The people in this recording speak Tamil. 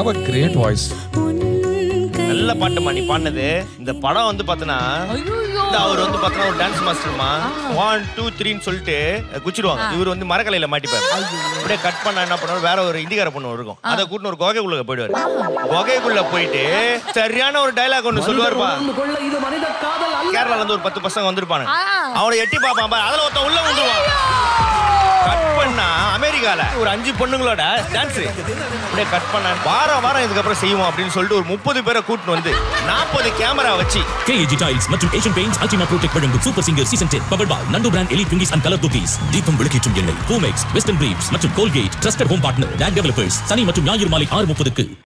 ஹாவ் அ கிரேட் வாய்ஸ் நல்ல பாட்டுமா நீ பாடினது இந்த படம் வந்து பார்த்தனா இந்த அவர் வந்து பார்த்தனா ஒரு டான்ஸ் மாஸ்டர்மா ஒன் டூ த்ரீன்னு சொல்லிட்டு குச்சிடுவாங்க இவர் வந்து மரக்கலையில மாட்டிப்பாரு அப்படியே கட் பண்ணா என்ன பண்ணுவாரு வேற ஒரு இந்திக்கார பொண்ணு இருக்கும் அதை கூட்டின்னு ஒரு குகைக்குள்ள போயிடுவாரு குகைக்குள்ள போயிட்டு சரியான ஒரு டைலாக் ஒன்று சொல்லுவாருப்பா கேரளால இருந்து ஒரு பத்து பசங்க வந்திருப்பாங்க அவனை எட்டி பார்ப்பான் பாரு அதுல ஒருத்தன் உள்ள வந்துருவான் கட் பண்ணா அமெரிக்கால ஒரு அஞ்சு பொண்ணுங்களோட டான்ஸ் அப்படியே கட் பண்ணா வாரம் வாரம் இதுக்கப்புறம் செய்வோம் அப்படின்னு சொல்லிட்டு ஒரு முப்பது பேரை கூட்டிட்டு வந்து நாற்பது கேமரா வச்சு கேஏஜி டைல்ஸ் மற்றும் ஏஷியன் பெயிண்ட்ஸ் அல்டிமா ப்ரோடெக்ட் வழங்கும் super singer season ten power boy Nandu brand எலி பிங்கிஸ் அண்ட் கலர் குக்கீஸ் தீபம் விளக்கேற்றும் எண்ணெய் பூமெக்ஸ் வெஸ்டர்ன் பிரீப்ஸ் மற்றும் Colgate trusted home partner DAC developers சனி மற்றும் ஞாயிறு மாலை ஆறு முப்பதுக்கு